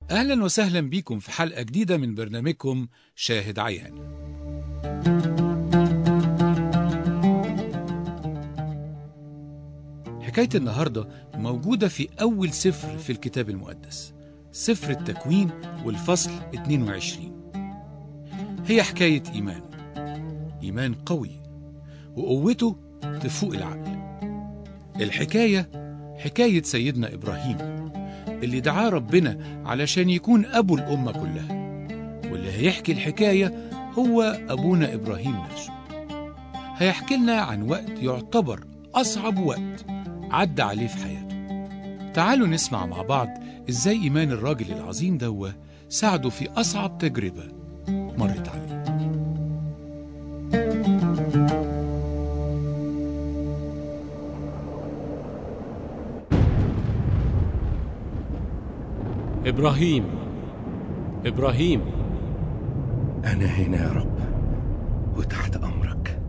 أهلا وسهلا بيكم في حلقة جديدة من برنامجكم شاهد عيان حكاية النهاردة موجودة في أول سفر في الكتاب المقدس سفر التكوين والفصل 22 هي حكاية إيمان إيمان قوي وقوته تفوق العقل الحكاية حكاية سيدنا إبراهيم اللي دعاه ربنا علشان يكون أبو الأمة كلها واللي هيحكي الحكاية هو أبونا إبراهيم نفسه هيحكي لنا عن وقت يعتبر أصعب وقت عدى عليه في حياته تعالوا نسمع مع بعض إزاي إيمان الراجل العظيم دوا ساعده في أصعب تجربة مرت عليه إبراهيم إبراهيم أنا هنا يا رب وتحت أمرك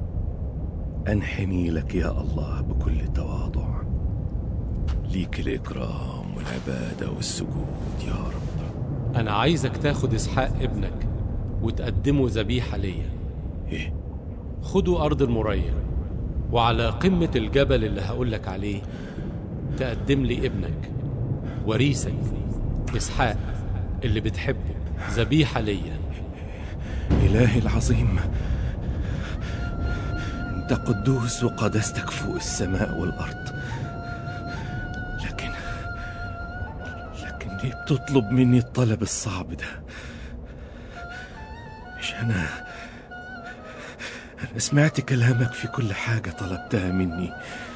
أنحني لك يا الله بكل تواضع ليك الإكرام والعبادة والسجود يا رب أنا عايزك تاخد إسحاق ابنك وتقدمه ذبيحة ليا إيه خدوا أرض المريا وعلى قمة الجبل اللي هقولك عليه تقدم لي ابنك وريثك إسحاق اللي بتحبه ذبيحة ليا إلهي العظيم أنت قدوس وقدستك فوق السماء والأرض لكن لكن ليه بتطلب مني الطلب الصعب ده مش أنا أنا سمعت كلامك في كل حاجة طلبتها مني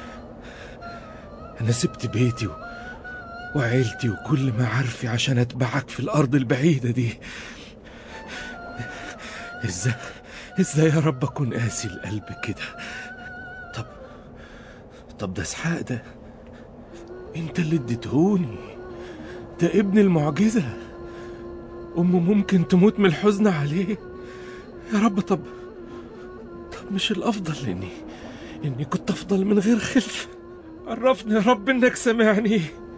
أنا سبت بيتي و... وعيلتي وكل معارفي عشان أتبعك في الأرض البعيدة دي ازاي ازاي يا رب اكون قاسي القلب كده طب طب ده اسحاق ده انت اللي اديتهوني ده ابن المعجزة أمه ممكن تموت من الحزن عليه يا رب طب طب مش الأفضل إني إني كنت أفضل من غير خلف عرفني يا رب إنك سامعني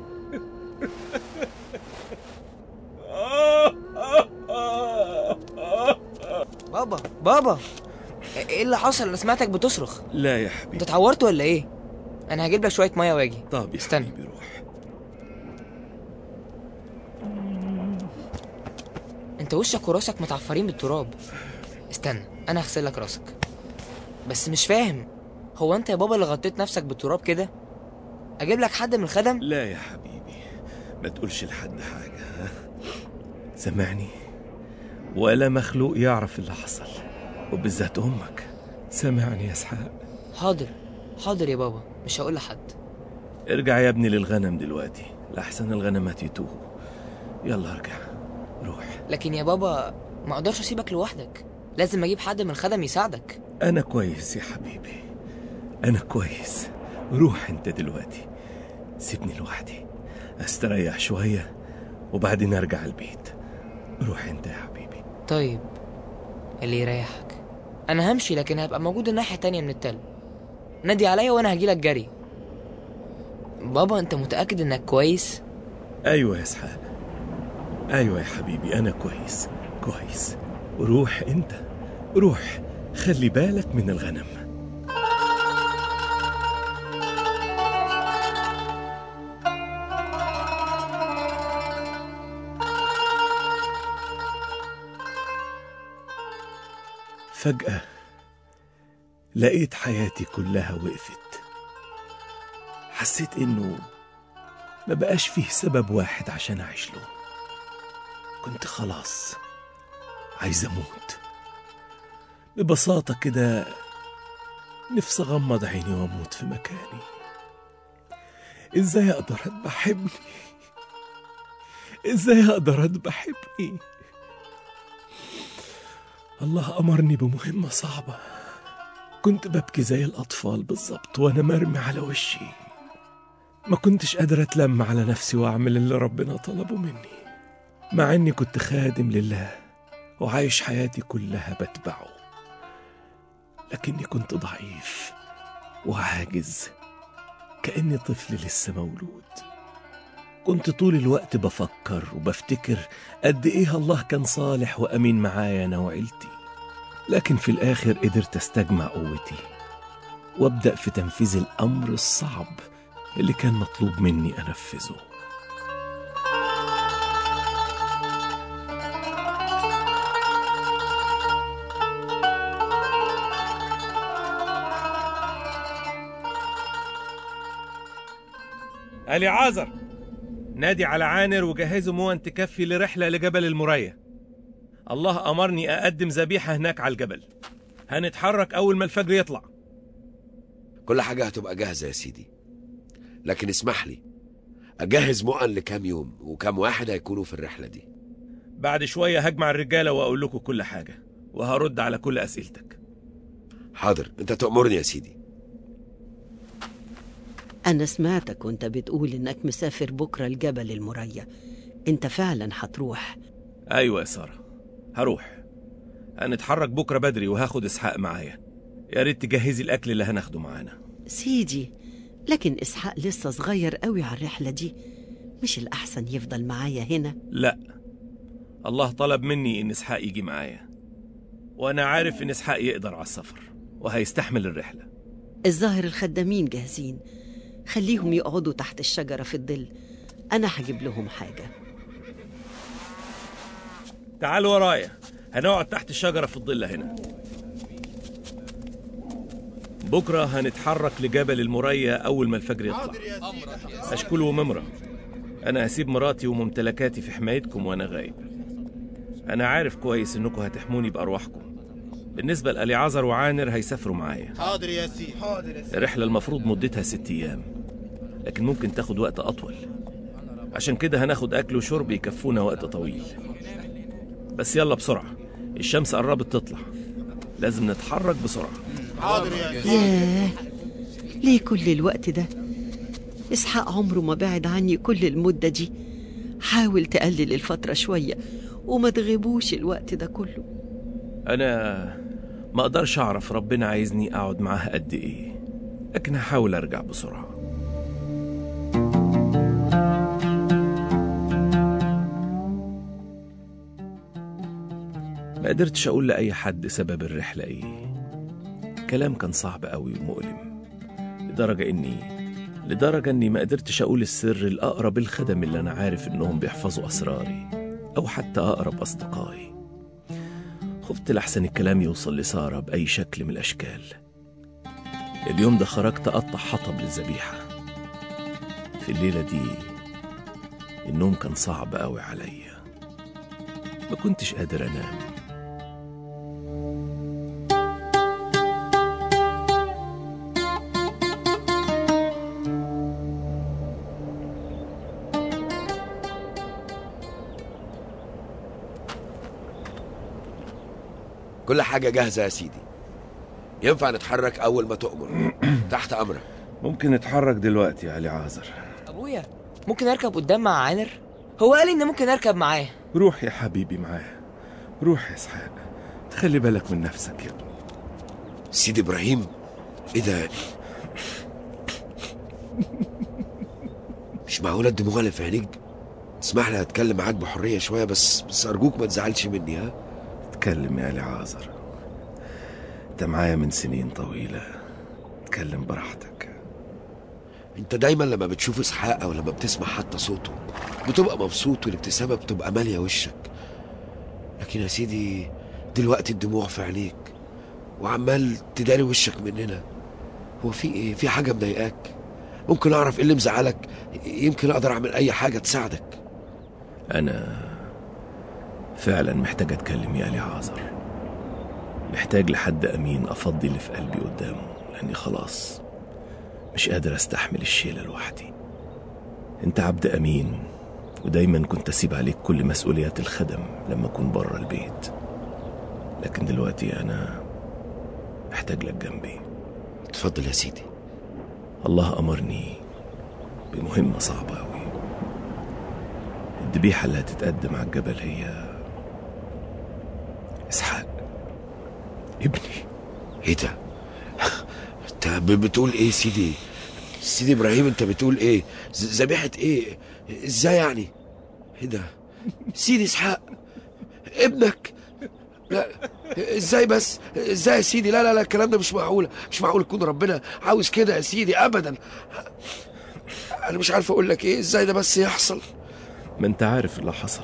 بابا بابا ايه اللي حصل انا سمعتك بتصرخ لا يا انت حبيبي اتعورت ولا ايه انا هجيب لك شويه ميه واجي طب يا استنى. حبيبي روح انت وشك وراسك متعفرين بالتراب استنى انا هغسل لك راسك بس مش فاهم هو انت يا بابا اللي غطيت نفسك بالتراب كده اجيب لك حد من الخدم لا يا حبيبي ما تقولش لحد حاجة ها؟ سامعني ولا مخلوق يعرف اللي حصل وبالذات أمك سامعني يا اسحاق حاضر حاضر يا بابا مش هقول لحد ارجع يا ابني للغنم دلوقتي لأحسن الغنمات يتوهوا يلا ارجع روح لكن يا بابا ما اقدرش اسيبك لوحدك لازم اجيب حد من الخدم يساعدك أنا كويس يا حبيبي أنا كويس روح أنت دلوقتي سيبني لوحدي أستريح شوية وبعدين أرجع البيت روح أنت يا حبيبي طيب اللي يريحك انا همشي لكن هبقى موجود الناحيه التانية من التل نادي عليا وانا هجيلك جري بابا انت متاكد انك كويس أيوة يا اسحاق أيوة يا حبيبي أنا كويس كويس روح أنت روح خلي بالك من الغنم فجأة لقيت حياتي كلها وقفت حسيت إنه ما بقاش فيه سبب واحد عشان أعيش له كنت خلاص عايز أموت ببساطة كده نفسي أغمض عيني وأموت في مكاني إزاي أقدر أذبح ابني إزاي أقدر أذبح ابني الله أمرني بمهمة صعبة كنت ببكي زي الأطفال بالظبط وأنا مرمي على وشي ما كنتش قادر أتلم على نفسي وأعمل اللي ربنا طلبه مني مع إني كنت خادم لله وعايش حياتي كلها بتبعه لكني كنت ضعيف وعاجز كأني طفل لسه مولود كنت طول الوقت بفكر وبفتكر قد إيه الله كان صالح وأمين معايا أنا وعيلتي لكن في الآخر قدرت أستجمع قوتي وأبدأ في تنفيذ الأمر الصعب اللي كان مطلوب مني أنفذه علي عازر نادي على عانر وجهزوا موان تكفي لرحلة لجبل المريا الله أمرني أقدم ذبيحة هناك على الجبل هنتحرك أول ما الفجر يطلع كل حاجة هتبقى جاهزة يا سيدي لكن اسمح لي أجهز مؤن لكام يوم وكام واحد هيكونوا في الرحلة دي بعد شوية هجمع الرجالة وأقول لكم كل حاجة وهرد على كل أسئلتك حاضر أنت تأمرني يا سيدي أنا سمعتك وأنت بتقول إنك مسافر بكرة الجبل المريا أنت فعلا هتروح أيوة يا سارة هروح هنتحرك بكرة بدري وهاخد إسحاق معايا يا ريت تجهزي الأكل اللي هناخده معانا سيدي لكن إسحاق لسه صغير قوي على الرحلة دي مش الأحسن يفضل معايا هنا لا الله طلب مني إن إسحاق يجي معايا وأنا عارف إن إسحاق يقدر على السفر وهيستحمل الرحلة الظاهر الخدامين جاهزين خليهم يقعدوا تحت الشجرة في الظل أنا هجيب لهم حاجة تعالوا ورايا هنقعد تحت الشجرة في الظل هنا بكرة هنتحرك لجبل المريا أول ما الفجر يطلع أشكول وممرة أنا هسيب مراتي وممتلكاتي في حمايتكم وأنا غايب أنا عارف كويس إنكم هتحموني بأرواحكم بالنسبة لألي عذر وعانر هيسافروا معايا حاضر يا سيدي حاضر يا سيدي الرحلة المفروض مدتها ست أيام لكن ممكن تاخد وقت أطول عشان كده هناخد أكل وشرب يكفونا وقت طويل بس يلا بسرعة الشمس قربت تطلع لازم نتحرك بسرعة حاضر يا سيدي ياه ليه كل الوقت ده إسحاق عمره ما بعد عني كل المدة دي حاول تقلل الفترة شوية وما تغيبوش الوقت ده كله أنا ما أقدرش أعرف ربنا عايزني أقعد معاه قد إيه لكن هحاول أرجع بسرعة ما قدرتش أقول لأي حد سبب الرحلة إيه كلام كان صعب قوي ومؤلم لدرجة إني لدرجة إني ما قدرتش أقول السر الأقرب الخدم اللي أنا عارف إنهم بيحفظوا أسراري أو حتى أقرب أصدقائي خفت لحسن الكلام يوصل لسارة بأي شكل من الأشكال اليوم ده خرجت أقطع حطب للذبيحة في الليلة دي النوم كان صعب قوي عليا ما كنتش قادر أنام كل حاجة جاهزة يا سيدي ينفع نتحرك أول ما تؤمر تحت أمرك ممكن نتحرك دلوقتي يا علي عازر ابويا ممكن اركب قدام مع عامر هو قال ان ممكن اركب معاه روح يا حبيبي معاه روح يا اسحاق تخلي بالك من نفسك يا ابني سيدي إبراهيم إيه ده مش معقولة الدموع اللي في عينيك تسمح لي أتكلم معاك بحرية شوية بس بس أرجوك ما تزعلش مني ها اتكلم يا علي عازر انت معايا من سنين طويلة اتكلم براحتك انت دايما لما بتشوف اسحاق او لما بتسمع حتى صوته بتبقى مبسوط والابتسامه بتبقى ماليه وشك لكن يا سيدي دلوقتي الدموع في عينيك وعمال تداري وشك مننا هو في ايه في حاجه مضايقاك ممكن اعرف ايه اللي مزعلك يمكن اقدر اعمل اي حاجه تساعدك أنا فعلا محتاج أتكلم يا علي عازر محتاج لحد أمين أفضي اللي في قلبي قدامه لأني خلاص مش قادر أستحمل الشيلة لوحدي أنت عبد أمين ودايما كنت أسيب عليك كل مسؤوليات الخدم لما أكون بره البيت لكن دلوقتي أنا محتاج لك جنبي اتفضل يا سيدي الله أمرني بمهمة صعبة أوي الذبيحة اللي هتتقدم على الجبل هي إسحاق ابني ايه ده انت ب- بتقول ايه سيدي سيدي ابراهيم انت بتقول ايه ز- ذبيحه ايه ازاي يعني ايه ده سيدي اسحاق ابنك لا ازاي بس ازاي يا سيدي لا لا لا الكلام ده مش معقول مش معقول يكون ربنا عاوز كده يا سيدي ابدا انا مش عارف اقول لك ايه ازاي ده بس يحصل ما انت عارف اللي حصل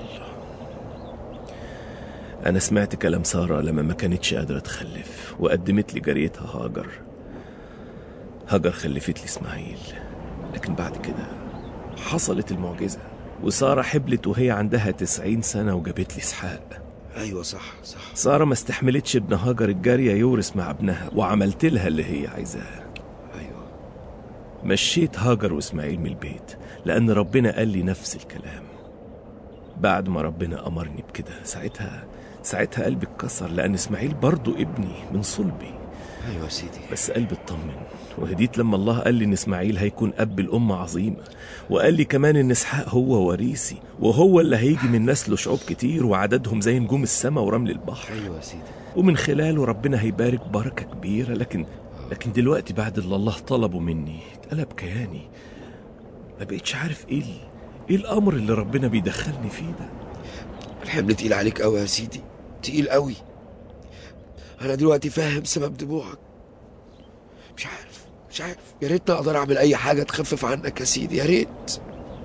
انا سمعت كلام سارة لما ما كانتش قادرة تخلف وقدمت لي جاريتها هاجر هاجر خلفت لي اسماعيل لكن بعد كده حصلت المعجزة وسارة حبلت وهي عندها تسعين سنة وجابت لي اسحاق ايوه صح صح سارة ما استحملتش ابن هاجر الجارية يورث مع ابنها وعملت لها اللي هي عايزاه ايوه مشيت هاجر واسماعيل من البيت لأن ربنا قال لي نفس الكلام بعد ما ربنا أمرني بكده ساعتها ساعتها قلبي اتكسر لأن إسماعيل برضو ابني من صلبي ايوه يا سيدي بس قلبي اطمن وهديت لما الله قال لي إن إسماعيل هيكون أب الأمة عظيمة وقال لي كمان إن إسحاق هو وريثي وهو اللي هيجي من نسله شعوب كتير وعددهم زي نجوم السماء ورمل البحر ايوه يا سيدي ومن خلاله ربنا هيبارك بركة كبيرة لكن لكن دلوقتي بعد اللي الله طلبه مني اتقلب كياني ما بقتش عارف ايه ال- ايه الامر اللي ربنا بيدخلني فيه ده الحمل تقيل عليك قوي يا سيدي تقيل قوي انا دلوقتي فاهم سبب دموعك مش عارف مش عارف يا ريتني اقدر اعمل اي حاجه تخفف عنك يا سيدي يا ريت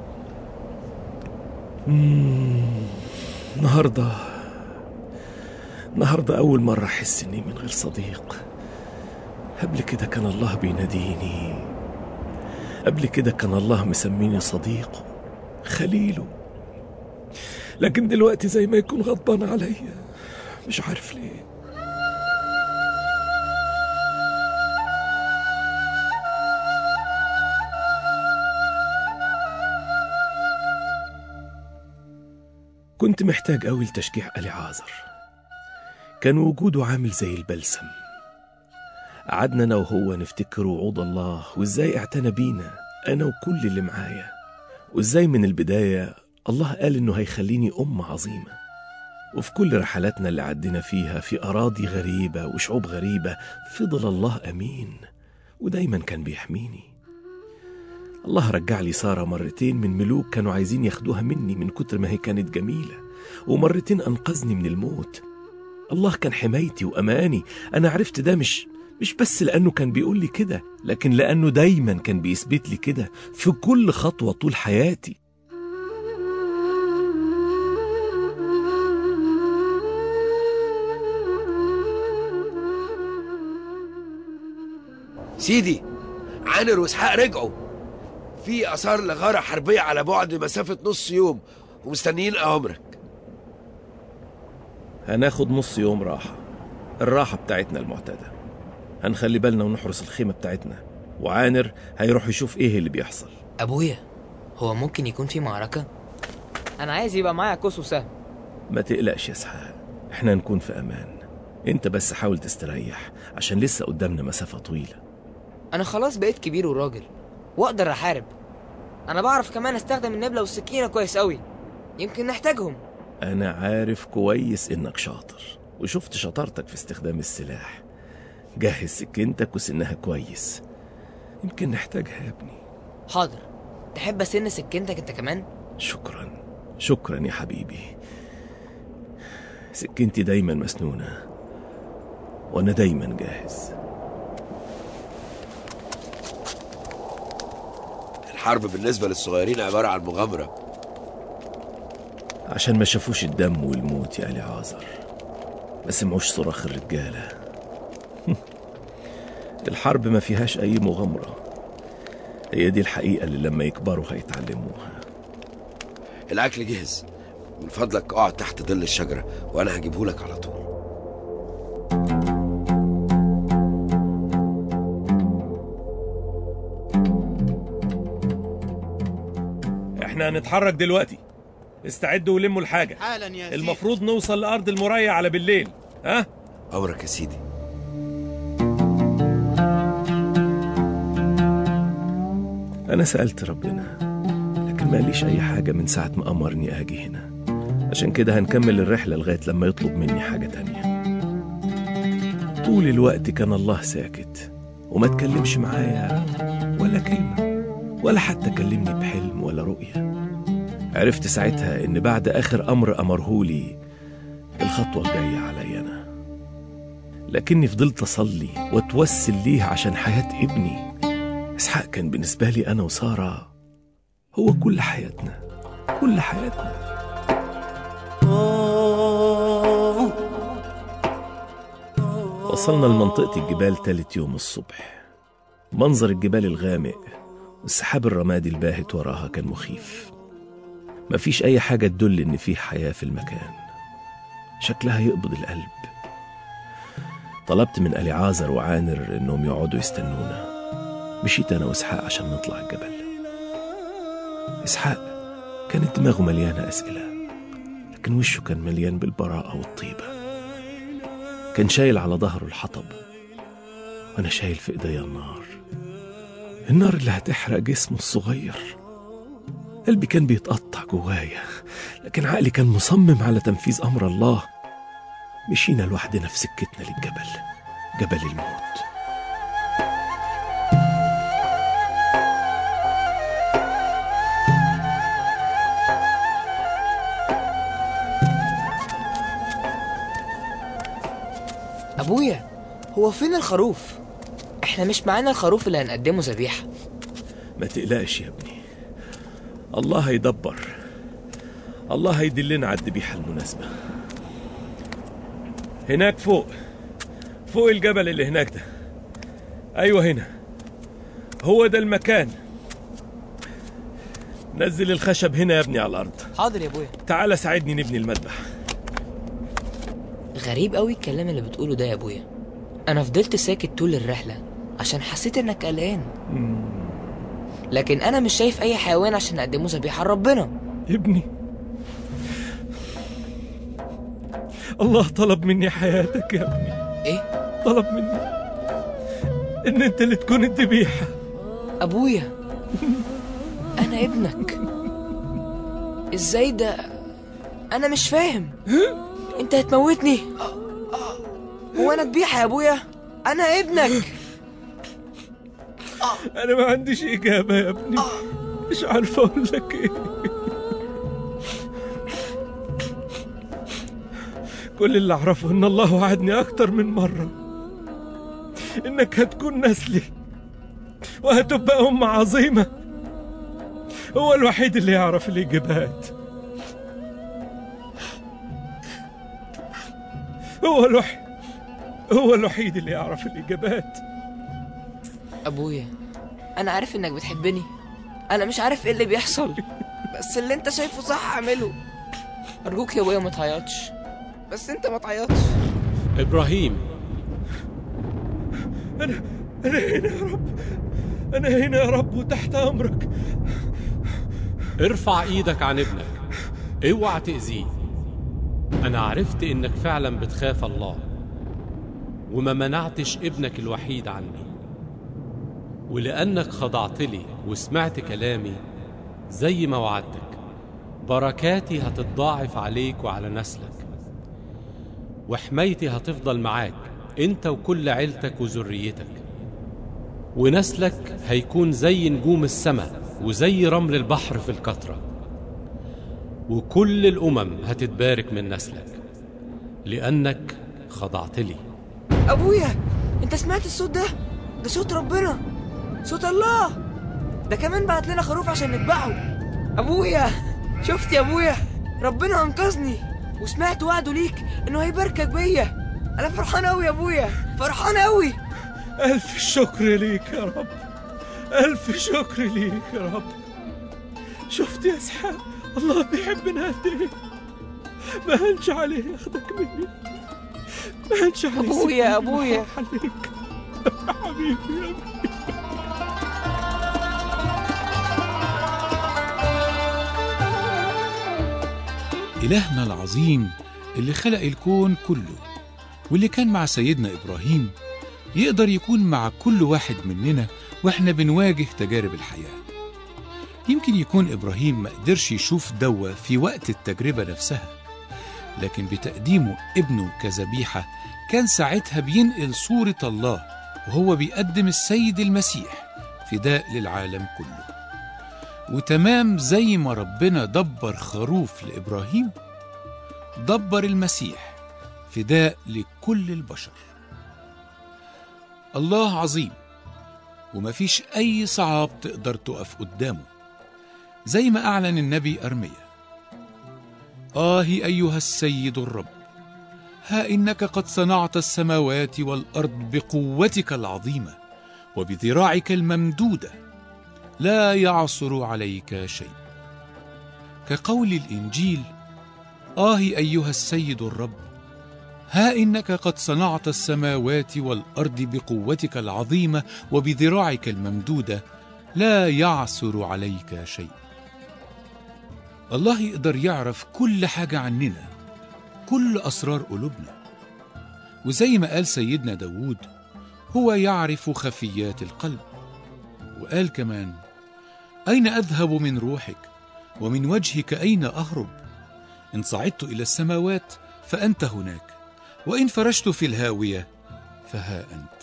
النهارده النهارده اول مرة احس اني من غير صديق قبل كده كان الله بيناديني قبل كده كان الله مسميني صديقه خليله لكن دلوقتي زي ما يكون غضبان عليا مش عارف ليه كنت محتاج أوي لتشجيع ألي عازر كان وجوده عامل زي البلسم قعدنا أنا وهو نفتكر وعود الله وإزاي اعتنى بينا أنا وكل اللي معايا وإزاي من البداية الله قال إنه هيخليني أم عظيمة وفي كل رحلاتنا اللي عدينا فيها في أراضي غريبة وشعوب غريبة فضل الله أمين ودايما كان بيحميني الله رجع لي سارة مرتين من ملوك كانوا عايزين ياخدوها مني من كتر ما هي كانت جميلة ومرتين أنقذني من الموت الله كان حمايتي وأماني أنا عرفت ده مش مش بس لأنه كان بيقول لي كده لكن لأنه دايما كان بيثبت لي كده في كل خطوة طول حياتي سيدي عانر واسحاق رجعوا في اثار لغاره حربيه على بعد مسافه نص يوم ومستنيين اوامرك هناخد نص يوم راحة الراحة بتاعتنا المعتادة هنخلي بالنا ونحرس الخيمة بتاعتنا وعانر هيروح يشوف ايه اللي بيحصل ابويا هو ممكن يكون في معركة انا عايز يبقى معايا قوس وسهم ما تقلقش يا اسحاق احنا نكون في امان انت بس حاول تستريح عشان لسه قدامنا مسافة طويلة انا خلاص بقيت كبير وراجل واقدر احارب انا بعرف كمان استخدم النبلة والسكينة كويس قوي يمكن نحتاجهم انا عارف كويس انك شاطر وشفت شطارتك في استخدام السلاح جهز سكينتك وسنها كويس يمكن نحتاجها يا ابني حاضر تحب اسن سكينتك انت كمان شكرا شكرا يا حبيبي سكينتي دايما مسنونة وانا دايما جاهز الحرب بالنسبه للصغيرين عباره عن مغامره عشان ما شافوش الدم والموت يا آل عازر ما سمعوش صراخ الرجالة الحرب ما فيهاش أي مغامرة هي دي الحقيقة اللي لما يكبروا هيتعلموها الاكل جهز من فضلك اقعد تحت ظل الشجره وانا هجيبهولك على طول احنا هنتحرك دلوقتي استعدوا ولموا الحاجة حالا يا سيدي المفروض نوصل لأرض المريا على بالليل ها؟ امرك يا سيدي أنا سألت ربنا لكن ما قاليش أي حاجة من ساعة ما أمرني أجي هنا عشان كده هنكمل الرحلة لغاية لما يطلب مني حاجة تانية طول الوقت كان الله ساكت وما تكلمش معايا ولا كلمة ولا حتى كلمني بحلم ولا رؤية عرفت ساعتها إن بعد آخر أمر أمرهولي الخطوة الجاية علي أنا لكني فضلت أصلي وأتوسل ليه عشان حياة ابني إسحاق كان بالنسبة لي أنا وسارة هو كل حياتنا كل حياتنا وصلنا لمنطقة الجبال تالت يوم الصبح منظر الجبال الغامق والسحاب الرمادي الباهت وراها كان مخيف مفيش أي حاجة تدل إن في حياة في المكان شكلها يقبض القلب طلبت من ألي عازر وعانر إنهم يقعدوا يستنونا مشيت أنا وإسحاق عشان نطلع الجبل إسحاق كانت دماغه مليانة أسئلة لكن وشه كان مليان بالبراءة والطيبة كان شايل على ظهره الحطب وأنا شايل في إيديا النار النار اللي هتحرق جسمه الصغير قلبي كان بيتقطع جوايا لكن عقلي كان مصمم على تنفيذ أمر الله مشينا لوحدنا في سكتنا للجبل جبل الموت ابويا هو فين الخروف احنا مش معانا الخروف اللي هنقدمه ذبيحه ما تقلقش يا ابني الله هيدبر الله هيدلنا على الذبيحة المناسبة هناك فوق فوق الجبل اللي هناك ده أيوة هنا هو ده المكان نزل الخشب هنا يا ابني على الأرض حاضر يا ابويا تعال ساعدني نبني المذبح غريب قوي الكلام اللي بتقوله ده يا ابويا انا فضلت ساكت طول الرحله عشان حسيت انك قلقان لكن انا مش شايف اي حيوان عشان نقدمه ذبيحه لربنا ابني الله طلب مني حياتك يا ابني ايه طلب مني ان انت اللي تكون الذبيحه ابويا انا ابنك ازاي ده انا مش فاهم انت هتموتني هو انا ذبيحه يا ابويا انا ابنك انا ما عنديش اجابه يا ابني مش عارف اقول لك ايه كل اللي اعرفه ان الله وعدني اكتر من مره انك هتكون نسلي وهتبقى ام عظيمه هو الوحيد اللي يعرف الاجابات هو الوحيد هو الوحيد اللي يعرف الاجابات ابويا انا عارف انك بتحبني انا مش عارف ايه اللي بيحصل بس اللي انت شايفه صح اعمله ارجوك يا ابويا ما تعيطش بس انت ما تعيطش إبراهيم أنا أنا هنا يا رب أنا هنا يا رب وتحت أمرك ارفع ايدك عن ابنك اوعى تأذيه أنا عرفت إنك فعلا بتخاف الله وما منعتش ابنك الوحيد عني ولأنك خضعت لي وسمعت كلامي زي ما وعدتك بركاتي هتتضاعف عليك وعلى نسلك وحمايتي هتفضل معاك انت وكل عيلتك وذريتك ونسلك هيكون زي نجوم السماء وزي رمل البحر في القطرة وكل الأمم هتتبارك من نسلك لأنك خضعت لي ابويا انت سمعت الصوت ده ده صوت ربنا صوت الله ده كمان بعت لنا خروف عشان نذبحه ابويا شفت يا ابويا ربنا انقذني وسمعت وعده ليك انه هيباركك بيا انا فرحان قوي يا ابويا فرحان قوي ألف شكر ليك يا رب ألف شكر ليك يا رب شفت يا إسحاق الله بيحبنا قد إيه ما هنش عليه ياخدك مني ما هنش عليه أبويا، يسيبني أبويا. ويروح عليك حبيبي يا ابني إلهنا العظيم اللي خلق الكون كله واللي كان مع سيدنا إبراهيم يقدر يكون مع كل واحد مننا وإحنا بنواجه تجارب الحياة يمكن يكون إبراهيم ما قدرش يشوف دوا في وقت التجربة نفسها لكن بتقديمه ابنه كذبيحة كان ساعتها بينقل صورة الله وهو بيقدم السيد المسيح فداء للعالم كله وتمام زي ما ربنا دبر خروف لإبراهيم دبر المسيح فداء لكل البشر الله عظيم ومفيش أي صعاب تقدر تقف قدامه زي ما أعلن النبي أرميا آه أيها السيد الرب ها إنك قد صنعت السماوات والأرض بقوتك العظيمة وبذراعك الممدودة لا يعصر عليك شيء كقول الإنجيل آه أيها السيد الرب ها إنك قد صنعت السماوات والأرض بقوتك العظيمة وبذراعك الممدودة لا يعثر عليك شيء الله يقدر يعرف كل حاجة عننا كل أسرار قلوبنا وزي ما قال سيدنا داود هو يعرف خفيات القلب وقال كمان أين أذهب من روحك ومن وجهك أين أهرب إن صعدت إلى السماوات فأنت هناك وإن فرشت في الهاوية فها أنت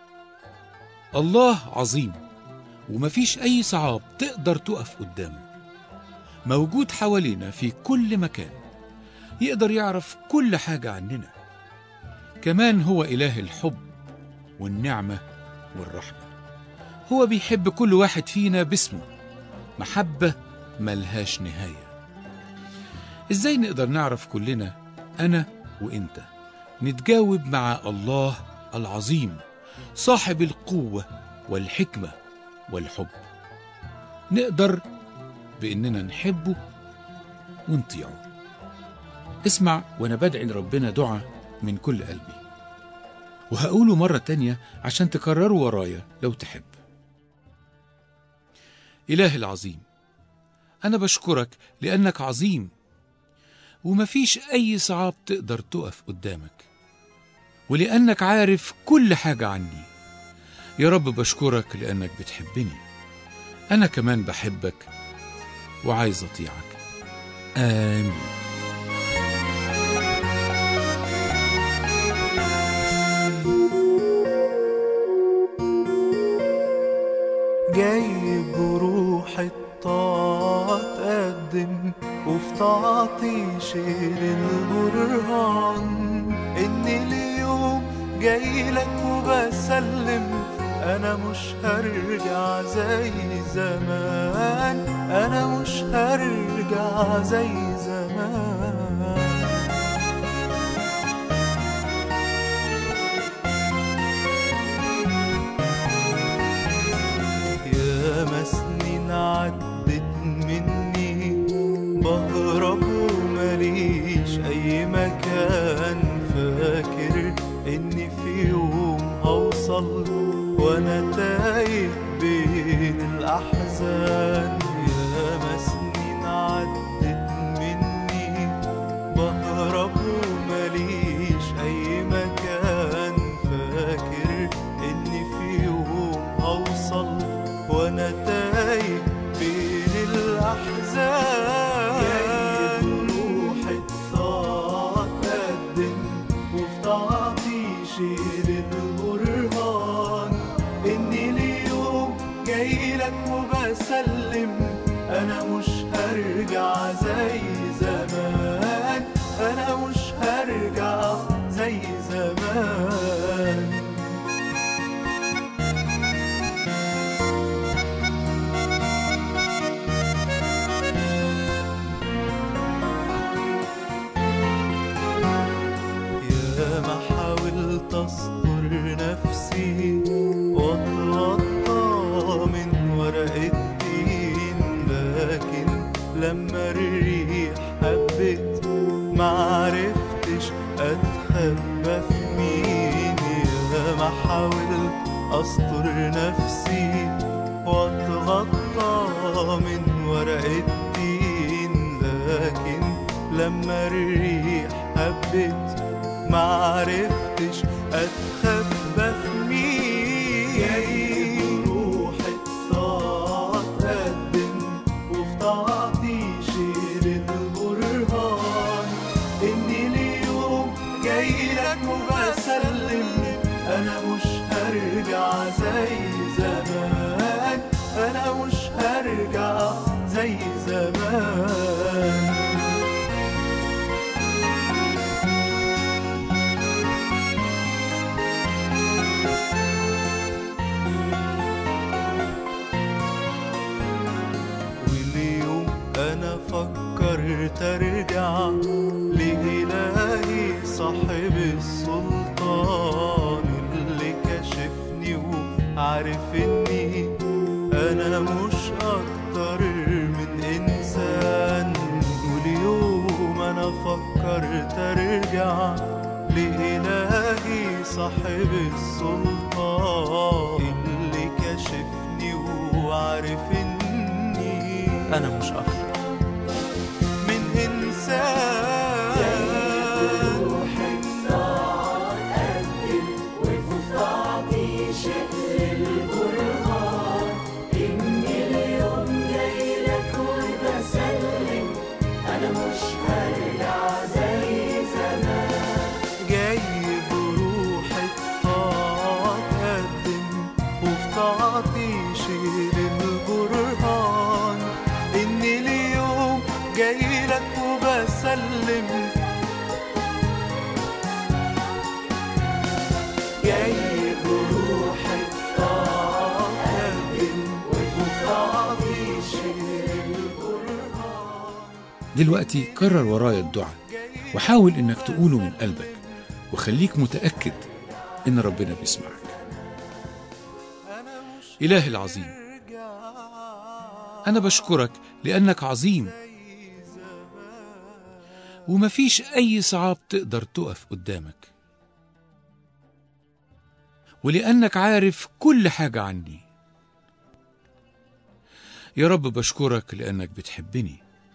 الله عظيم ومفيش أي صعاب تقدر تقف قدامه موجود حوالينا في كل مكان يقدر يعرف كل حاجة عننا كمان هو إله الحب والنعمة والرحمة هو بيحب كل واحد فينا باسمه محبة ملهاش نهاية إزاي نقدر نعرف كلنا أنا وإنت نتجاوب مع الله العظيم صاحب القوة والحكمة والحب نقدر بإننا نحبه ونطيعه اسمع وأنا بدعي لربنا دعاء من كل قلبي وهقوله مرة تانية عشان تكرروا ورايا لو تحب إله العظيم أنا بشكرك لأنك عظيم ومفيش أي صعاب تقدر تقف قدامك ولأنك عارف كل حاجة عني يا رب بشكرك لأنك بتحبني أنا كمان بحبك وعايز أطيعك آمين جاي بروح الطاعة تقدم وفي طاعتي شيل البرهان إني اليوم جاي لك وبسلم أنا مش هرجع زي زمان أنا مش هرجع زي زمان يا سنين عدت مني بهرب ومليش أي مكان فاكر إني في يوم هوصل وأنا تايه بين الأحزان يا سنين عدت مني بهرب ومليش أي مكان فاكر إني في يوم هوصل وأنا تايه بين الأحزان جاي بروح الطاعة تقدم وفي طاعتي شيل البرهان إني اليوم جاي لك وبسلم أنا مش هرجع زي زمان أنا مش هرجع زي زمان يا ما حاولت استر نفسي واتغطى من ورق التين لكن لما الريح هبت معرفتش اتخبى في مين يا ما حاولت استر نفسي واتغطى من ورق التين لكن لما الريح هبت معرفتش اتخبى في مين جاي بروح الطاعة تقدم وفي طاعتي شيل البرهان اني اليوم جاي لك وبسلم انا مش هرجع زي زمان انا مش هرجع فكرت ارجع لإلهي صاحب السلطان اللي كشفني وعرف اني أنا مش أكتر من انسان جاي بروح الطاعة تقدم وفي طاعتي شيل البرهان إن اليوم جاي لك وبسلم جاي بروح الطاعة تقدم وفي طاعتي شيل البرهان دلوقتي كرر ورايا الدعاء وحاول انك تقوله من قلبك وخليك متأكد ان ربنا بيسمعك إله العظيم أنا بشكرك لأنك عظيم ومفيش أي صعاب تقدر تقف قدامك ولأنك عارف كل حاجة عني يا رب بشكرك لأنك بتحبني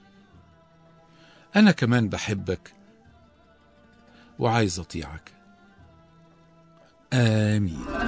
أنا كمان بحبك وعايز أطيعك آمين